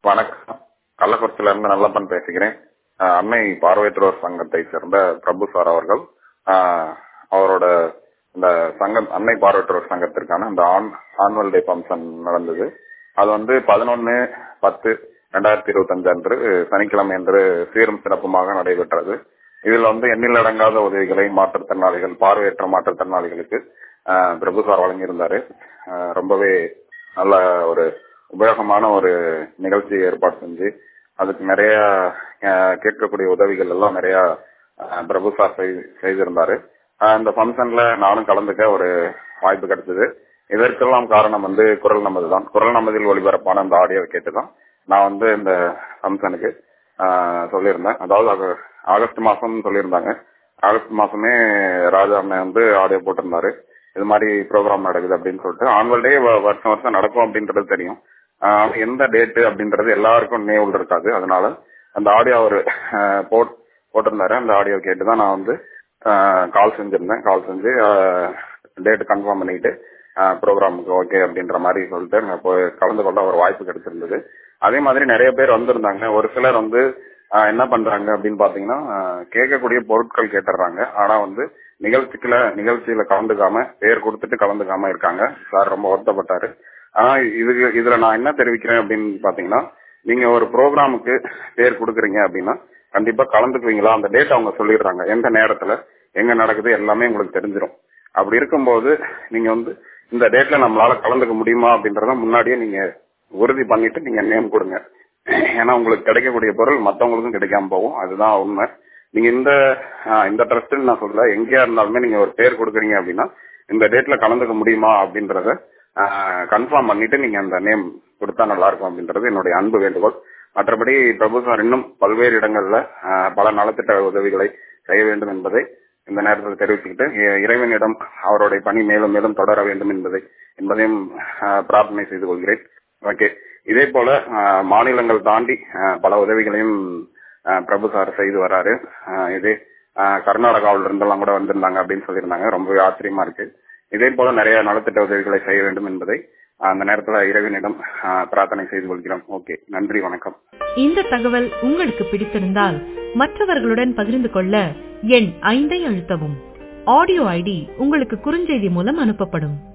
வணக்கம் கள்ளக்குறிச்சியில இருந்து நல்லப்பன் பேசுகிறேன் அஹ் அன்னை பார்வையற்றோர் சங்கத்தை சேர்ந்த பிரபு சார் அவர்கள் அஹ் அவரோட இந்த சங்கம் அன்னை பார்வையற்றோர் சங்கத்திற்கான இந்த ஆன் ஆனுவல் டே ஃபங்க்ஷன் நடந்தது அது வந்து பதினொன்னு பத்து ரெண்டாயிரத்தி இருபத்தஞ்சு அன்று சனிக்கிழமை அன்று சீரும் சிறப்புமாக நடைபெற்றது இதில் வந்து எண்ணில் அடங்காத உதவிகளை மாற்றுத்திறனாளிகள் பார்வையற்ற மாற்றுத்திறனாளிகளுக்கு அஹ், பிரபு சார் வழங்கியிருந்தாரு அஹ், ரொம்பவே நல்ல ஒரு உபயோகமான ஒரு நிகழ்ச்சி ஏற்பாடு செஞ்சு அதுக்கு நிறைய அஹ், கேட்கக்கூடிய உதவிகள் எல்லாம் நிறைய அஹ், பிரபு சார் செய்- செய்திருந்தாரு அஹ், இந்த ஃபங்க்ஷன்ல நானும் கலந்துக்க ஒரு வாய்ப்பு கிடைச்சது இதற்கெல்லாம் காரணம் வந்து குரல் நமது தான் குரல் நமதில் ஒளிபரப்பான அந்த ஆடியோவை கேட்டுதான் நான் வந்து இந்த ஃபங்க்ஷனுக்கு சொல்லியிருந்தேன் அதாவது ஆக- ஆகஸ்ட் மாசம் சொல்லியிருந்தாங்க ஆகஸ்ட் மாசமே ராஜா அண்ணன் வந்து ஆடியோ போட்டிருந்தாரு இது மாதிரி ப்ரோக்ராம் நடக்குது அப்படின்னு சொல்லிட்டு ஆனுவல் டே வருஷம் வருஷம் நடக்கும் அப்படின்றது தெரியும் ஆஹ் ஆனா எந்த டேட்டு அப்படின்றது எல்லாருக்கும் நினைவுல இருக்காது அதனால அந்த ஆடியோ அவர் போட் போட்டிருந்தாரு அந்த ஆடியோ கேட்டு தான் நான் வந்து கால் செஞ்சிருந்தேன் கால் செஞ்சு டேட் கன்ஃபார்ம் பண்ணிட்டு ப்ரோக்ராமுக்கு ஓகே அப்படின்ற மாதிரி சொல்லிட்டு நான் போய் கலந்து கொள்ள ஒரு வாய்ப்பு கிடைச்சிருந்தது அதே மாதிரி நிறைய பேர் வந்திருந்தாங்க ஒரு சிலர் வந்து ஆஹ் என்ன பண்றாங்க அப்படின்னு பாத்தீங்கன்னா ஆஹ் கேட்கக்கூடிய பொருட்கள் கேட்டுறாங்க ஆனா வந்து நிகழ்ச்சிக்குல நிகழ்ச்சியில கலந்துக்காம பேர் கொடுத்துட்டு கலந்துக்காம இருக்காங்க சார் ரொம்ப வருத்தப்பட்டாரு ஆனா இதுக்கு இதுல நான் என்ன தெரிவிக்கிறேன் அப்படின்னு பாத்தீங்கன்னா நீங்க ஒரு ப்ரோக்ராமுக்கு பேர் கொடுக்குறீங்க அப்படின்னா கண்டிப்பா கலந்துக்குவீங்களா அந்த டேட் அவங்க சொல்லிடுறாங்க எந்த நேரத்துல எங்க நடக்குது எல்லாமே உங்களுக்கு தெரிஞ்சிடும் அப்படி இருக்கும்போது நீங்க வந்து இந்த டேட்ல நம்மளால கலந்துக்க முடியுமா அப்படின்றத முன்னாடியே நீங்க உறுதி பண்ணிட்டு நீங்க நேம் கொடுங்க ஏன்னா உங்களுக்கு கிடைக்கக்கூடிய பொருள் மத்தவங்களுக்கும் கிடைக்காம போகும் அதுதான் உண்மை நீங்க இந்த ஆஹ், இந்த ட்ரஸ்ட் நான் சொல்ல எங்கேயா இருந்தாலுமே நீங்க ஒரு பேர் கொடுக்குறீங்க அப்படின்னா இந்த டேட்ல கலந்துக்க முடியுமா அப்படின்றத கன்ஃபார்ம் பண்ணிட்டு நீங்க அந்த நேம் கொடுத்தா நல்லா இருக்கும் அப்படின்றது என்னுடைய அன்பு வேண்டுகோள் மற்றபடி பிரபு சார் இன்னும் பல்வேறு இடங்கள்ல ஆஹ், பல நலத்திட்ட உதவிகளை செய்ய வேண்டும் என்பதை இந்த நேரத்தில் தெரிவிச்சுக்கிட்டு இ- இறைவனிடம் அவருடைய பணி மேலும் மேலும் தொடர வேண்டும் என்பதை என்பதையும் ஆஹ், பிரார்த்தனை செய்து கொள்கிறேன் ஓகே இதே போல ஆஹ், மாநிலங்கள் தாண்டி ஆஹ், பல உதவிகளையும் ஆஹ், பிரபு சார் செய்து வராரு ஆஹ், இதே ஆஹ், கர்நாடகாவில இருந்தெல்லாம் கூட வந்திருந்தாங்க அப்படின்னு சொல்லியிருந்தாங்க ரொம்பவே ஆச்சரியமா இருக்கு இதே போல நிறைய நலத்திட்ட உதவிகளை செய்ய வேண்டும் என்பதை ஆஹ், அந்த நேரத்தில் இறைவனிடம் ஆஹ், பிரார்த்தனை செய்து கொள்கிறோம் ஓகே நன்றி வணக்கம் இந்த தகவல் உங்களுக்கு பிடித்திருந்தால் மற்றவர்களுடன் பகிர்ந்து கொள்ள எண் ஐந்தை அழுத்தவும் ஆடியோ ஐடி உங்களுக்கு குறுஞ்செய்தி மூலம் அனுப்பப்படும்